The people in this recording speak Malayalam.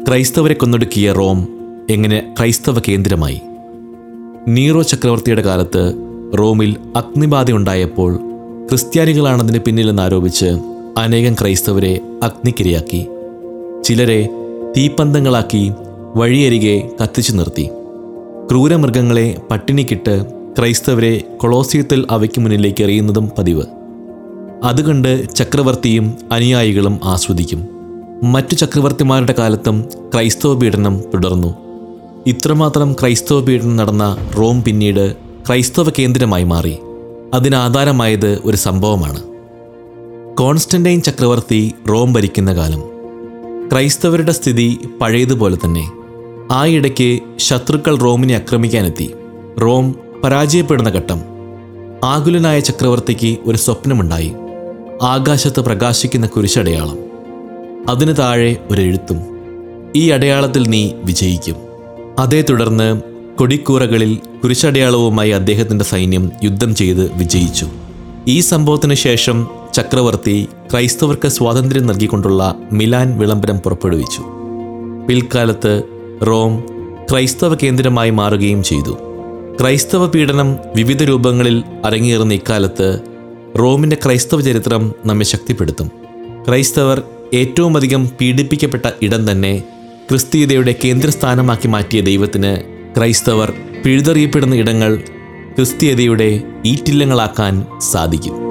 ക്രൈസ്തവരെ കൊന്നൊടുക്കിയ റോം എങ്ങനെ ക്രൈസ്തവ കേന്ദ്രമായി നീറോ ചക്രവർത്തിയുടെ കാലത്ത് റോമിൽ അഗ്നിബാധയുണ്ടായപ്പോൾ ക്രിസ്ത്യാനികളാണതിന് പിന്നിലെന്ന് ആരോപിച്ച് അനേകം ക്രൈസ്തവരെ അഗ്നിക്കിരയാക്കി ചിലരെ തീപ്പന്തങ്ങളാക്കി വഴിയരികെ കത്തിച്ചു നിർത്തി ക്രൂരമൃഗങ്ങളെ പട്ടിണിക്കിട്ട് ക്രൈസ്തവരെ കൊളോസിയത്തിൽ അവയ്ക്ക് മുന്നിലേക്ക് എറിയുന്നതും പതിവ് അതുകണ്ട് ചക്രവർത്തിയും അനുയായികളും ആസ്വദിക്കും മറ്റു ചക്രവർത്തിമാരുടെ കാലത്തും ക്രൈസ്തവ പീഡനം തുടർന്നു ഇത്രമാത്രം ക്രൈസ്തവ പീഡനം നടന്ന റോം പിന്നീട് ക്രൈസ്തവ കേന്ദ്രമായി മാറി അതിനാധാരമായത് ഒരു സംഭവമാണ് കോൺസ്റ്റന്റൈൻ ചക്രവർത്തി റോം ഭരിക്കുന്ന കാലം ക്രൈസ്തവരുടെ സ്ഥിതി പഴയതുപോലെ തന്നെ ആ ഇടയ്ക്ക് ശത്രുക്കൾ റോമിനെ ആക്രമിക്കാനെത്തി റോം പരാജയപ്പെടുന്ന ഘട്ടം ആകുലനായ ചക്രവർത്തിക്ക് ഒരു സ്വപ്നമുണ്ടായി ആകാശത്ത് പ്രകാശിക്കുന്ന കുരിശടയാളം അതിന് താഴെ ഒരു എഴുത്തും ഈ അടയാളത്തിൽ നീ വിജയിക്കും അതേ തുടർന്ന് കൊടിക്കൂറകളിൽ കുരിശടയാളവുമായി അദ്ദേഹത്തിൻ്റെ സൈന്യം യുദ്ധം ചെയ്ത് വിജയിച്ചു ഈ സംഭവത്തിന് ശേഷം ചക്രവർത്തി ക്രൈസ്തവർക്ക് സ്വാതന്ത്ര്യം നൽകിക്കൊണ്ടുള്ള മിലാൻ വിളംബരം പുറപ്പെടുവിച്ചു പിൽക്കാലത്ത് റോം ക്രൈസ്തവ കേന്ദ്രമായി മാറുകയും ചെയ്തു ക്രൈസ്തവ പീഡനം വിവിധ രൂപങ്ങളിൽ അരങ്ങേറുന്ന ഇക്കാലത്ത് റോമിൻ്റെ ക്രൈസ്തവ ചരിത്രം നമ്മെ ശക്തിപ്പെടുത്തും ക്രൈസ്തവർ ഏറ്റവും അധികം പീഡിപ്പിക്കപ്പെട്ട ഇടം തന്നെ ക്രിസ്തീയതയുടെ കേന്ദ്രസ്ഥാനമാക്കി മാറ്റിയ ദൈവത്തിന് ക്രൈസ്തവർ പിഴുതെറിയപ്പെടുന്ന ഇടങ്ങൾ ക്രിസ്തീയതയുടെ ഈറ്റില്ലങ്ങളാക്കാൻ സാധിക്കും